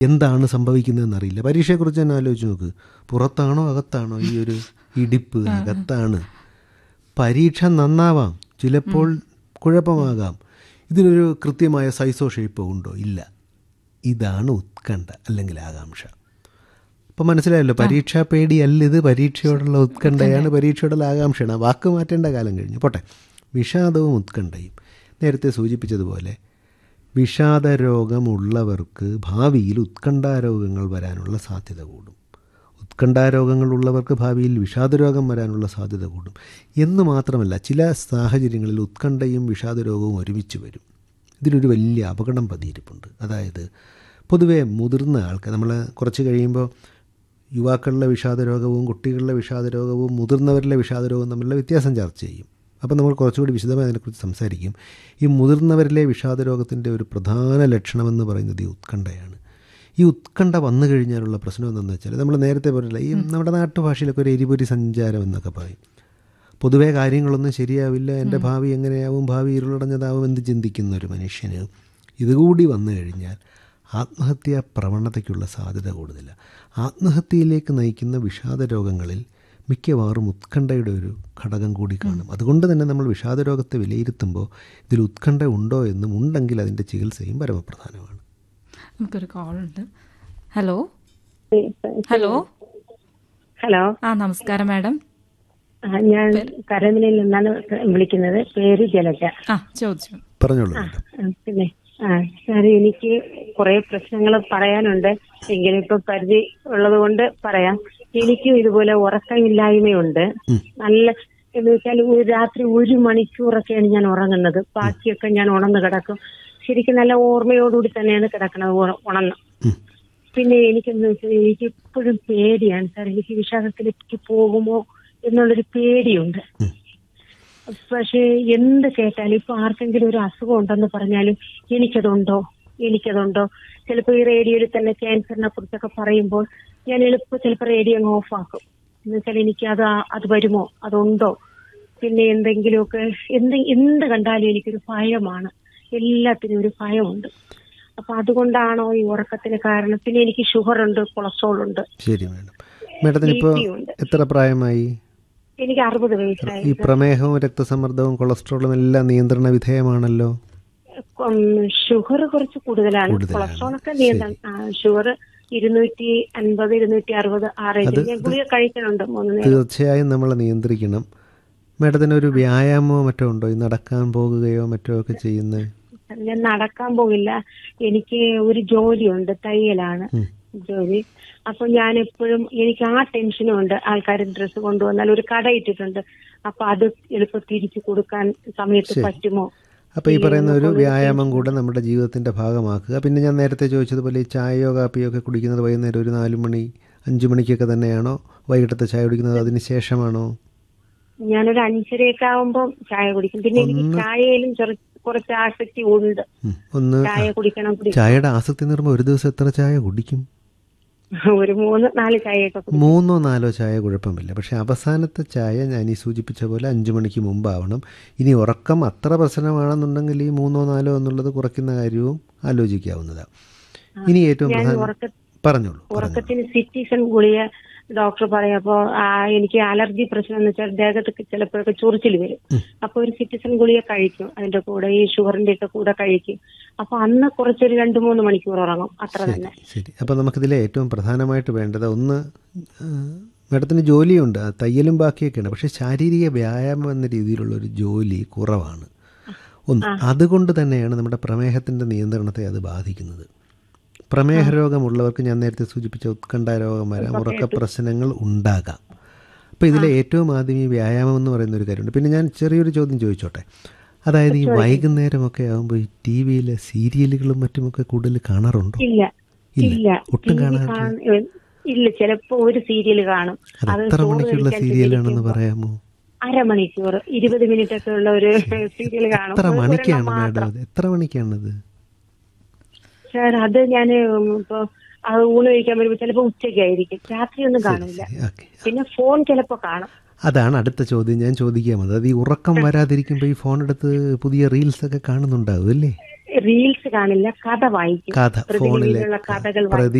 എന്താണ് സംഭവിക്കുന്നതെന്ന് അറിയില്ല പരീക്ഷയെക്കുറിച്ച് തന്നെ ആലോചിച്ച് നോക്ക് പുറത്താണോ അകത്താണോ ഈ ഒരു ഇടിപ്പ് അകത്താണ് പരീക്ഷ നന്നാവാം ചിലപ്പോൾ കുഴപ്പമാകാം ഇതിനൊരു കൃത്യമായ സൈസോ ഷേപ്പോ ഉണ്ടോ ഇല്ല ഇതാണ് ഉത്കണ്ഠ അല്ലെങ്കിൽ ആകാംക്ഷ അപ്പം മനസ്സിലായല്ലോ പരീക്ഷാ പേടിയല്ല ഇത് പരീക്ഷയോടുള്ള ഉത്കണ്ഠയാണ് പരീക്ഷയോടുള്ള ആകാംക്ഷയാണ് ആ വാക്ക് മാറ്റേണ്ട കാലം കഴിഞ്ഞു പോട്ടെ വിഷാദവും ഉത്കണ്ഠയും നേരത്തെ സൂചിപ്പിച്ചതുപോലെ വിഷാദ രോഗമുള്ളവർക്ക് ഭാവിയിൽ ഉത്കണ്ഠാരോഗങ്ങൾ വരാനുള്ള സാധ്യത കൂടും ഉത്കണ്ഠാരോഗങ്ങളുള്ളവർക്ക് ഭാവിയിൽ വിഷാദരോഗം വരാനുള്ള സാധ്യത കൂടും എന്ന് മാത്രമല്ല ചില സാഹചര്യങ്ങളിൽ ഉത്കണ്ഠയും വിഷാദരോഗവും ഒരുമിച്ച് വരും ഇതിലൊരു വലിയ അപകടം പതിയിരിപ്പുണ്ട് അതായത് പൊതുവേ മുതിർന്ന ആൾക്കാർ നമ്മൾ കുറച്ച് കഴിയുമ്പോൾ യുവാക്കളിലെ വിഷാദരോഗവും കുട്ടികളിലെ വിഷാദരോഗവും മുതിർന്നവരിലെ വിഷാദരോഗവും തമ്മിലുള്ള വ്യത്യാസം ചർച്ച ചെയ്യും അപ്പോൾ നമ്മൾ കുറച്ചുകൂടി വിശദമായി അതിനെക്കുറിച്ച് സംസാരിക്കും ഈ മുതിർന്നവരിലെ വിഷാദരോഗത്തിൻ്റെ ഒരു പ്രധാന ലക്ഷണമെന്ന് പറയുന്നത് ഈ ഉത്കണ്ഠയാണ് ഈ ഉത്കണ്ഠ വന്നു കഴിഞ്ഞാലുള്ള പ്രശ്നം എന്താണെന്ന് വെച്ചാൽ നമ്മൾ നേരത്തെ പറഞ്ഞില്ല ഈ നമ്മുടെ നാട്ടുഭാഷയിലൊക്കെ ഒരു എരിപൊരി സഞ്ചാരം എന്നൊക്കെ പറയും പൊതുവേ കാര്യങ്ങളൊന്നും ശരിയാവില്ല എൻ്റെ ഭാവി എങ്ങനെയാവും ഭാവി ഇരുളടഞ്ഞതാവും എന്ന് ചിന്തിക്കുന്ന ഒരു മനുഷ്യന് ഇതുകൂടി വന്നു കഴിഞ്ഞാൽ ആത്മഹത്യാ പ്രവണതയ്ക്കുള്ള സാധ്യത കൂടുതലാണ് ആത്മഹത്യയിലേക്ക് നയിക്കുന്ന വിഷാദ രോഗങ്ങളിൽ മിക്കവാറും ഉത്കണ്ഠയുടെ ഒരു ഘടകം കൂടി കാണും അതുകൊണ്ട് തന്നെ നമ്മൾ വിഷാദരോഗത്തെ വിലയിരുത്തുമ്പോൾ ഇതിൽ ഉത്കണ്ഠ ഉണ്ടോ എന്നും ഉണ്ടെങ്കിൽ അതിൻ്റെ ചികിത്സയും പരമപ്രധാനമാണ് നമുക്കൊരു കോൾ ഉണ്ട് ഹലോ ഹലോ ഹലോ ആ നമസ്കാരം മാഡം ആ, ഞാൻ കരമിനയിൽ നിന്നാണ് വിളിക്കുന്നത് പേര് ജലജ ആ ചോദിച്ചു പറഞ്ഞോളൂ മാഡം ആ, പിന്നെ ആ സാർ എനിക്ക് കുറെ പ്രശ്നങ്ങൾ പറയാനുണ്ട് എങ്കിലും ഇപ്പൊ പരിധി ഉള്ളത് കൊണ്ട് പറയാം എനിക്കും ഇതുപോലെ ഉറക്കമില്ലായ്മയുണ്ട് നല്ല എന്ന് വെച്ചാൽ ഒരു രാത്രി ഒരു മണിക്കൂറൊക്കെയാണ് ഞാൻ ഉറങ്ങുന്നത് ബാക്കിയൊക്കെ ഞാൻ ഉണർന്ന് കിടക്കും ശരിക്കും നല്ല ഓർമ്മയോടുകൂടി തന്നെയാണ് കിടക്കുന്നത് ഉണ- ഉണർന്ന് ഉം. പിന്നെ എനിക്കെന്ന് വെച്ചാൽ എനിക്ക് ഇപ്പോഴും പേടിയാണ് സാർ എനിക്ക് വിഷാദത്തിലേക്ക് പോകുമോ എന്നുള്ളൊരു പേടിയുണ്ട് പക്ഷേ എന്ത് കേട്ടാലും ഇപ്പൊ ആർക്കെങ്കിലും ഒരു അസുഖം ഉണ്ടെന്ന് പറഞ്ഞാലും എനിക്കതുണ്ടോ എനിക്കതുണ്ടോ ചിലപ്പോൾ ഈ റേഡിയോയിൽ തന്നെ ക്യാൻസറിനെ കുറിച്ചൊക്കെ പറയുമ്പോൾ ഞാൻ എളുപ്പം ചിലപ്പോൾ റേഡിയോ അങ്ങ് ഓഫ് ആക്കും എന്ന് വെച്ചാൽ എനിക്ക് അത് ആ- അത് വരുമോ അതുണ്ടോ പിന്നെ എന്തെങ്കിലുമൊക്കെ എന്ത് എന്ത് കണ്ടാലും എനിക്കൊരു ഭയമാണ് എല്ലാത്തിനും ഒരു ഭയമുണ്ട് അപ്പൊ അതുകൊണ്ടാണോ ഈ ഉറക്കത്തിന് കാരണം പിന്നെ എനിക്ക് ഷുഗർ ഉണ്ട് കൊളസ്ട്രോൾ ഉണ്ട് ശരി മാഡം മാഡത്തിന് ഇപ്പോൾ BP ഉണ്ട്. എത്ര പ്രായമായി എനിക്ക് അറുപത് വയസ്സായി ഈ പ്രമേഹവും രക്തസമ്മർദ്ദവും കൊളസ്ട്രോളും എല്ലാം നിയന്ത്രണ വിധേയമാണല്ലോ ഷുഗർ കുറച്ച് കൂടുതലാണ് കൂടുതലാണ്. കൊളസ്ട്രോൾ ഒക്കെ നിയന്ത്രണം ഷുഗർ ഇരുന്നൂറ്റി അൻപത് ഇരുന്നൂറ്റി അറുപത് ആ റേഞ്ചിൽ ഞാൻ ഗുളിക കഴിക്കുന്നുണ്ട് മൂന്ന് നേരം തീർച്ചയായും നമ്മൾ നിയന്ത്രിക്കണം മാഡത്തിന് ഒരു വ്യായാമമോ മറ്റോ ഉണ്ടോ ഈ നടക്കാൻ പോകുകയോ മറ്റോ ഒക്കെ ചെയ്യുന്നത് ഞാൻ നടക്കാൻ പോകില്ല എനിക്ക് ഒരു ജോലിയുണ്ട് തയ്യലാണ് ജോലി അപ്പൊ ഞാൻ എപ്പോഴും എനിക്ക് ആ ടെൻഷനും ഉണ്ട് ആൾക്കാർ ഡ്രസ്സ് കൊണ്ടുവന്നാൽ ഒരു കട ഇട്ടിട്ടുണ്ട് അപ്പൊ അത് എളുപ്പം തിരിച്ചു കൊടുക്കാൻ സമയത്ത് പറ്റുമോ അപ്പോൾ ഈ പറയുന്ന ഒരു വ്യായാമം കൂടെ നമ്മുടെ ജീവിതത്തിൻ്റെ ഭാഗമാക്കുക പിന്നെ ഞാൻ നേരത്തെ ചോദിച്ചതുപോലെ ഈ ചായയോ കാപ്പിയോ ഒക്കെ കുടിക്കുന്നത് വൈകുന്നേരം ഒരു നാല് മണി അഞ്ച് മണിക്കൊക്കെ തന്നെയാണോ വൈകിട്ടത്തെ ചായ കുടിക്കുന്നത് അതിന് ശേഷമാണോ ഞാനൊരു അഞ്ചരയൊക്കെ ആവുമ്പോ ചായ കുടിക്കും പിന്നെ എനിക്ക് ചായയിലും ചെറു കുറച്ച് ആസക്തി ഉണ്ട് ഉം. ഒന്ന് ചായ കുടിക്കണം കുടി ചായയുടെ ആസക്തി എന്ന് പറയുമ്പോൾ ഒരു ദിവസം എത്ര ചായ കുടിക്കും ഒരു മൂന്ന് നാല് ചായയൊക്കെ കുടിക്കും മൂന്നോ നാലോ ചായ കുഴപ്പമില്ല പക്ഷേ അവസാനത്തെ ചായ ഞാൻ ഈ സൂചിപ്പിച്ച പോലെ അഞ്ച് മണിക്ക് മുമ്പാവണം ഇനി ഉറക്കം അത്ര പ്രശ്നമാണെന്നുണ്ടെങ്കിൽ ഈ മൂന്നോ നാലോ എന്നുള്ളത് കുറയ്ക്കുന്ന കാര്യവും ആലോചിക്കാവുന്നതാണ് ഇനി ഏറ്റവും ഞാൻ പ്രധാനം ഉറക്ക പറഞ്ഞോളൂ ഉറക്കത്തിന് സിറ്റിസൺ ഗുളിക ഡോക്ടർ പറയപ്പോ ആ, എനിക്ക് അലർജി പ്രശ്നം എന്ന് വെച്ചാൽ ദേഹത്ത് ചിലപ്പോഴൊക്കെ ചൊറിച്ചിൽ വരും അപ്പൊ ഒരു സിറ്റിസൺ ഗുളിക കഴിക്കും അതിന്റെ കൂടെ ഈ ഷുഗറിന്റെ ഒക്കെ കൂടെ കഴിക്കും അപ്പൊ അന്ന് കുറച്ചൊരു രണ്ടു മൂന്ന് മണിക്കൂർ ഉറങ്ങും അത്ര തന്നെ ശരി അപ്പോൾ നമുക്കിതിലെ ഏറ്റവും പ്രധാനമായിട്ട് വേണ്ടത് ഒന്ന് ആ, മാഡത്തിന് ജോലിയുണ്ട് ആ, തയ്യലും ബാക്കിയൊക്കെയാണ് പക്ഷേ ശാരീരിക വ്യായാമം എന്ന രീതിയിലുള്ള ഒരു ജോലി കുറവാണ് ഒന്ന് അതുകൊണ്ട് തന്നെയാണ് നമ്മുടെ പ്രമേഹത്തിൻ്റെ നിയന്ത്രണത്തെ അത് ബാധിക്കുന്നത് പ്രമേഹ രോഗമുള്ളവർക്ക് ഞാൻ നേരത്തെ സൂചിപ്പിച്ച ഉത്കണ്ഠ രോഗം വരാം ഉറക്ക പ്രശ്നങ്ങൾ ഉണ്ടാകാം അപ്പോൾ ഇതിലെ ഏറ്റവും ആദ്യം ഈ വ്യായാമം എന്ന് പറയുന്ന ഒരു കാര്യമുണ്ട് പിന്നെ ഞാൻ ചെറിയൊരു ചോദ്യം ചോദിച്ചോട്ടെ അതായത് ഈ വൈകുന്നേരമൊക്കെ ആകുമ്പോൾ ഈ ടി വിയിലെ സീരിയലുകളും മറ്റുമൊക്കെ കൂടുതൽ കാണാറുണ്ടോ ഇല്ല ഇല്ല. ഇല്ല ഒട്ടും TV കാണാറില്ല. കാണ- ഇല്ല ചിലപ്പോ ഒരു സീരിയൽ കാണും അത് അത് എത്ര ചോറ് മണിക്കുള്ള കഴിക്കാൻ സീരിയലാണെന്ന് ചെന്നിരിക്കുമ്പോ പറയാമോ അരമണിക്കൂർ ഇരുപത് മിനിറ്റ് ഒക്കെ ഉള്ള ഒരു സീരിയൽ കാണും എത്ര ഒരു- മണിക്കാണ് ഒരെണ്ണം മാഡം മാത്രം അത് എത്ര മണിക്കാണത് സാർ അത് ഞാൻ ഇപ്പൊ അത് ഊണ് കഴിക്കാൻ വരുമ്പോ ചിലപ്പോ ഉച്ചയ്ക്കായിരിക്കും രാത്രി ഒന്നും കാണില്ല ഓക്കെ പിന്നെ ഫോൺ ചിലപ്പോ കാണും അതാണ് അടുത്ത ചോദ്യം ഞാൻ ചോദിക്കാൻ വന്നത് അത് ഈ ഉറക്കം വരാതിരിക്കുമ്പോൾ ഈ ഫോൺ എടുത്ത് പുതിയ റീൽസ് ഒക്കെ കാണുന്നുണ്ടാവും അല്ലേ റീൽസ് കാണില്ല കഥ വായിക്കും കഥ ഫോണിലെ പ്രതിലിപിയിലുള്ള കഥകൾ വായിക്കും